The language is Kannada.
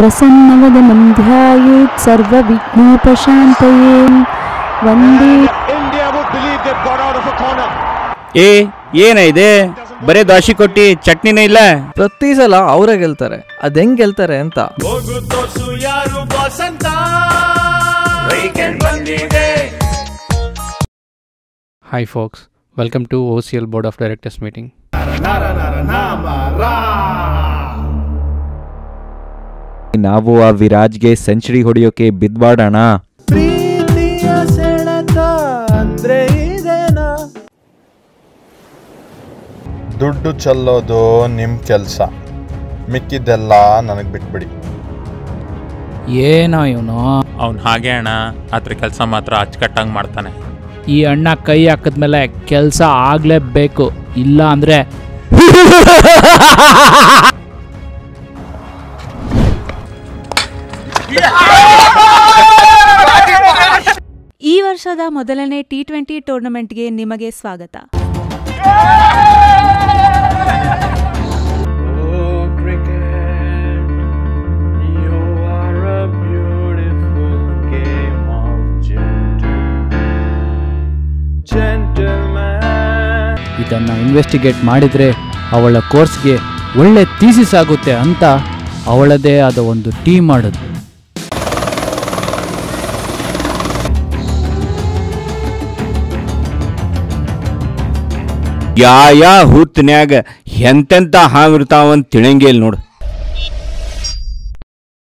प्रसन्नवदनं ध्यायेत् सर्वविघ्नोपशान्तये वन्दे India would believe they've got out of a corner. ಏ ಏನ ಇದೆ ಬರೇ ದಾಶಿ ಕೊಟ್ಟಿ ಚಟ್ನಿನೇ ಇಲ್ಲ ಪ್ರತಿ ಸಲ ಅವರೇ ಗೆಲ್ತಾರೆ ಅದ್ ಹೆಂಗ್ ಗೆಲ್ತಾರೆ ಅಂತ Hi folks, welcome to OCL Board of Directors meeting. ನಾವು ಆ ವಿರಾಜ್ಗೆ ಸೆಂಚುರಿ ಹೊಡೆಯೋಕೆ ಬಿದ್ವಾಡೋಣ ಪ್ರೀತಿಯ ಸೆಳೆತ ಅಂದ್ರೆ ಇದೇನಾ ದುಡ್ಡು ಚೆಲ್ಲೋದು ನಿಮ್ಮ ಕೆಲಸ ಮಿಕ್ಕಿದ್ದೆಲ್ಲ ನನಗೆ ಬಿಟ್ಬಿಡಿ ಏನೋ ಇವನು ಅವ್ನು ಹಾಗೆ ಅಣ್ಣ ಆದ್ರೆ ಕೆಲಸ ಮಾತ್ರ ಅಚ್ಚುಕಟ್ಟಾಗಿ ಮಾಡ್ತಾನೆ ಈ ಅಣ್ಣ ಕೈ ಹಾಕಿದ್ಮೇಲೆ ಕೆಲಸ ಆಗ್ಲೇಬೇಕು ಇಲ್ಲ ಅಂದ್ರೆ ಈ ವರ್ಷದ ಮೊದಲನೇ ಟಿ ಟ್ವೆಂಟಿ ಟೂರ್ನಮೆಂಟ್ಗೆ ನಿಮಗೆ ಸ್ವಾಗತ ಇದನ್ನ ಇನ್ವೆಸ್ಟಿಗೇಟ್ ಮಾಡಿದ್ರೆ ಅವಳ ಕೋರ್ಸ್ಗೆ ಒಳ್ಳೆ ಥೀಸಿಸ್ ಆಗುತ್ತೆ ಅಂತ ಅವಳದೇ ಆದ ಒಂದು ಟೀಮ್ ಮಾಡಿದ್ಲು ಯಾ ಯಾ ಹುತ್ತನ್ಯಾಗ ಎಂತೆಂತ ಹಾವಿರ್ತಾವಂತ ತಿಳಿಯಂಗೇ ಇಲ್ಲ ನೋಡು